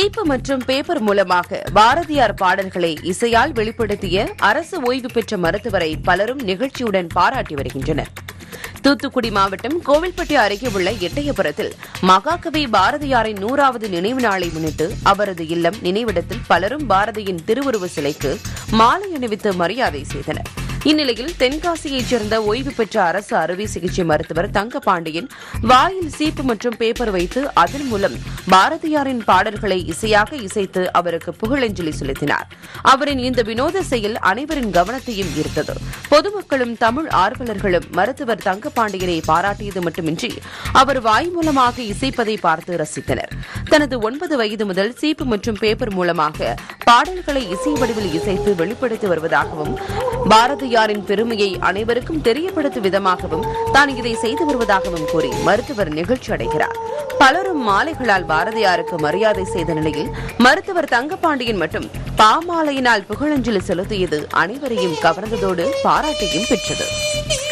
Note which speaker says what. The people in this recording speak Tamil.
Speaker 1: சீப்பு மற்றும் பேப்பர் மூலமாக பாரதியார் பாடல்களை இசையால் வெளிப்படுத்திய அரசு ஓய்வு பெற்ற மருத்துவரை பலரும் நிகழ்ச்சியுடன் பாராட்டி வருகின்றனர் தூத்துக்குடி மாவட்டம் கோவில்பட்டி அருகே உள்ள எட்டயபுரத்தில் மகாகவி பாரதியாரின் நூறாவது நினைவு நாளை முன்னிட்டு அவரது இல்லம் நினைவிடத்தில் பலரும் பாரதியின் திருவுருவ சிலைக்கு மாலை அணிவித்து மரியாதை செய்தனர் இந்நிலையில் தென்காசியைச் சேர்ந்த ஓய்வு பெற்ற அரசு அறுவை சிகிச்சை மருத்துவர் தங்கபாண்டியன் வாயில் சீப்பு மற்றும் பேப்பர் வைத்து அதன் மூலம் பாரதியாரின் பாடல்களை இசையாக இசைத்து அவருக்கு புகழஞ்சலி செலுத்தினார் அவரின் இந்த வினோத செயல் அனைவரின் கவனத்தையும் ஈர்த்தது பொதுமக்களும் தமிழ் ஆர்வலர்களும் மருத்துவர் தங்கபாண்டியனை பாராட்டியது மட்டுமின்றி அவர் வாய் மூலமாக இசைப்பதை பார்த்து ரசித்தனர் தனது ஒன்பது வயது முதல் சீப்பு மற்றும் பேப்பர் மூலமாக பாடல்களை இசை வடிவில் இசைத்து வெளிப்படுத்தி வருவதாகவும் பாரதியாரின் பெருமையை அனைவருக்கும் தெரியப்படுத்தும் விதமாகவும் தான் இதை செய்து வருவதாகவும் கூறி மருத்துவர் நிகழ்ச்சி அடைகிறார் பலரும் மாலைகளால் பாரதியாருக்கு மரியாதை செய்த நிலையில் மருத்துவர் தங்கபாண்டியன் மட்டும் பாமாலையினால் புகழஞ்சலி செலுத்தியது அனைவரையும் கவர்ந்ததோடு பாராட்டையும் பெற்றது